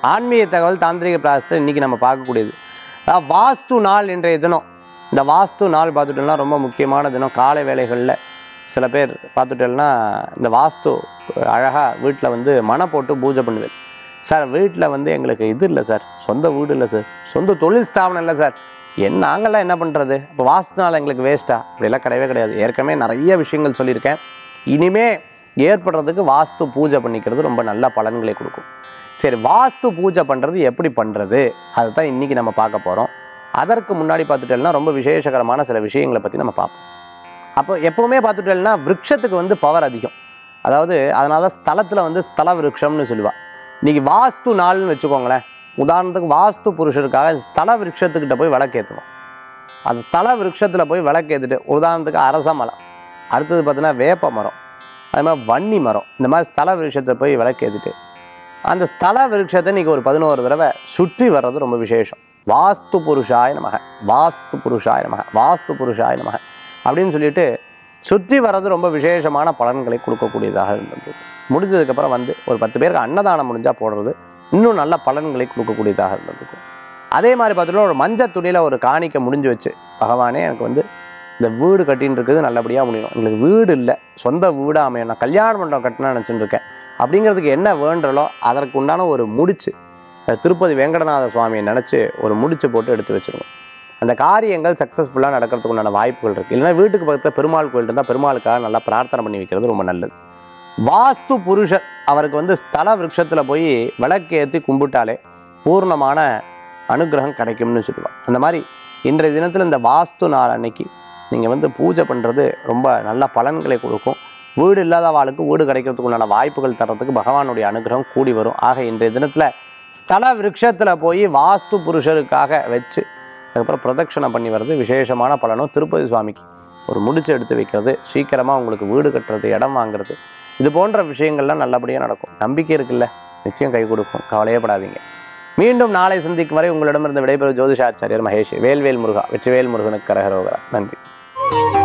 ஆன்மீக தகவல் தாந்திரிக பிராசத்தை இன்றைக்கி நம்ம பார்க்கக்கூடியது அதாவது வாஸ்து நாள் இன்றைய தினம் இந்த வாஸ்து நாள் பார்த்துட்டோம்னா ரொம்ப முக்கியமான தினம் காலை வேளைகளில் சில பேர் பார்த்துட்டோம்னா இந்த வாஸ்து அழகாக வீட்டில் வந்து மனை போட்டு பூஜை பண்ணுவேன் சார் வீட்டில் வந்து எங்களுக்கு இது இல்லை சார் சொந்த வீடு இல்லை சார் சொந்த தொழில் ஸ்தாபனம் இல்லை சார் என்ன நாங்கள்லாம் என்ன பண்ணுறது இப்போ வாஸ்துனால எங்களுக்கு வேஸ்ட்டா அப்படிலாம் கிடையவே கிடையாது ஏற்கனவே நிறைய விஷயங்கள் சொல்லியிருக்கேன் இனிமே ஏற்படுறதுக்கு வாஸ்து பூஜை பண்ணிக்கிறது ரொம்ப நல்ல பலன்களை கொடுக்கும் சரி வாஸ்து பூஜை பண்ணுறது எப்படி பண்ணுறது அதை தான் இன்றைக்கி நம்ம பார்க்க போகிறோம் அதற்கு முன்னாடி பார்த்துட்டோம்னா ரொம்ப விசேஷகரமான சில விஷயங்களை பற்றி நம்ம பார்ப்போம் அப்போ எப்போவுமே பார்த்துட்டோம்னா விருட்சத்துக்கு வந்து பவர் அதிகம் அதாவது அதனால தான் ஸ்தலத்தில் வந்து ஸ்தல விருட்சம்னு சொல்லுவா இன்றைக்கி வாஸ்து நாள்னு வச்சுக்கோங்களேன் உதாரணத்துக்கு வாஸ்து புருஷருக்காக ஸ்தல விருட்சத்துக்கிட்ட போய் விளக்கேற்றணும் அந்த ஸ்தல விருட்சத்தில் போய் விளக்கேற்றிட்டு உதாரணத்துக்கு அரச மரம் அடுத்தது பார்த்தீங்கன்னா வேப்ப மரம் அது மாதிரி வன்னி மரம் இந்த மாதிரி ஸ்தல விருட்சத்தை போய் விளக்கேற்றிட்டு அந்த ஸ்தல விருட்சத்தை இன்றைக்கி ஒரு பதினோரு தடவை சுற்றி வர்றது ரொம்ப விசேஷம் வாஸ்து புருஷாய நமக வாஸ்து புருஷாய நமக வாஸ்து புருஷாய நமக அப்படின்னு சொல்லிட்டு சுற்றி வர்றது ரொம்ப விசேஷமான பலன்களை கொடுக்கக்கூடியதாக இருந்தது முடிஞ்சதுக்கப்புறம் வந்து ஒரு பத்து பேருக்கு அன்னதானம் முடிஞ்சால் போடுறது இன்னும் நல்ல பலன்களை கொடுக்கக்கூடியதாக இருந்தது அதே மாதிரி பார்த்துட்டு ஒரு மஞ்சள் துணியில் ஒரு காணிக்கை முடிஞ்சு வச்சு பகவானே எனக்கு வந்து இந்த வீடு கட்டின்னு இருக்குது நல்லபடியாக முடியணும் எங்களுக்கு வீடு இல்லை சொந்த வீடாக அமையணும் நான் கல்யாண மண்டபம் கட்டணும்னு நினச்சிட்டு இருக்கேன் அப்படிங்கிறதுக்கு என்ன வேண்டுறலோ அதற்கு உண்டான ஒரு முடிச்சு அஹ் திருப்பதி வெங்கடநாத சுவாமியை நினச்சி ஒரு முடிச்சு போட்டு எடுத்து வச்சிருங்க அந்த காரியங்கள் சக்ஸஸ்ஃபுல்லாக நடக்கிறதுக்கு உண்டான வாய்ப்புகள் இருக்குது இல்லைன்னா வீட்டுக்கு பக்கத்தில் பெருமாள் கோயில் இருந்தால் பெருமாளுக்காக நல்லா பிரார்த்தனை பண்ணி வைக்கிறது ரொம்ப நல்லது வாஸ்து புருஷர் அவருக்கு வந்து ஸ்தல விருட்சத்தில் போய் விளக்கேற்றி கும்பிட்டாலே பூர்ணமான அனுகிரகம் கிடைக்கும்னு சொல்லுவாங்க அந்த மாதிரி இன்றைய தினத்தில் இந்த வாஸ்து நாள் அன்னைக்கு நீங்கள் வந்து பூஜை பண்ணுறது ரொம்ப நல்ல பலன்களை கொடுக்கும் வீடு இல்லாதவாளுக்கு வீடு கிடைக்கிறதுக்கு உண்டான வாய்ப்புகள் தர்றதுக்கு பகவானுடைய அனுகிரகம் கூடி வரும் ஆக இன்றைய தினத்தில் ஸ்தல விருட்சத்தில் போய் வாஸ்து புருஷருக்காக வச்சு அதுக்கப்புறம் பிரதட்சணை பண்ணி வர்றது விசேஷமான பலனும் திருப்பதி சுவாமிக்கு ஒரு முடிச்சு எடுத்து வைக்கிறது சீக்கிரமாக உங்களுக்கு வீடு கட்டுறது இடம் வாங்குறது இது போன்ற விஷயங்கள்லாம் நல்லபடியாக நடக்கும் நம்பிக்கை இருக்குல்ல நிச்சயம் கை கொடுக்கும் கவலையே படாதீங்க மீண்டும் நாளை சந்திக்கும் வரை உங்களிடமிருந்து விடைபெறும் ஜோதிஷாச்சாரியர் மகேஷ் வேல்வேல் முருகா வெற்றிவேல் முருகனுக்கு கரகரோகரா நன்றி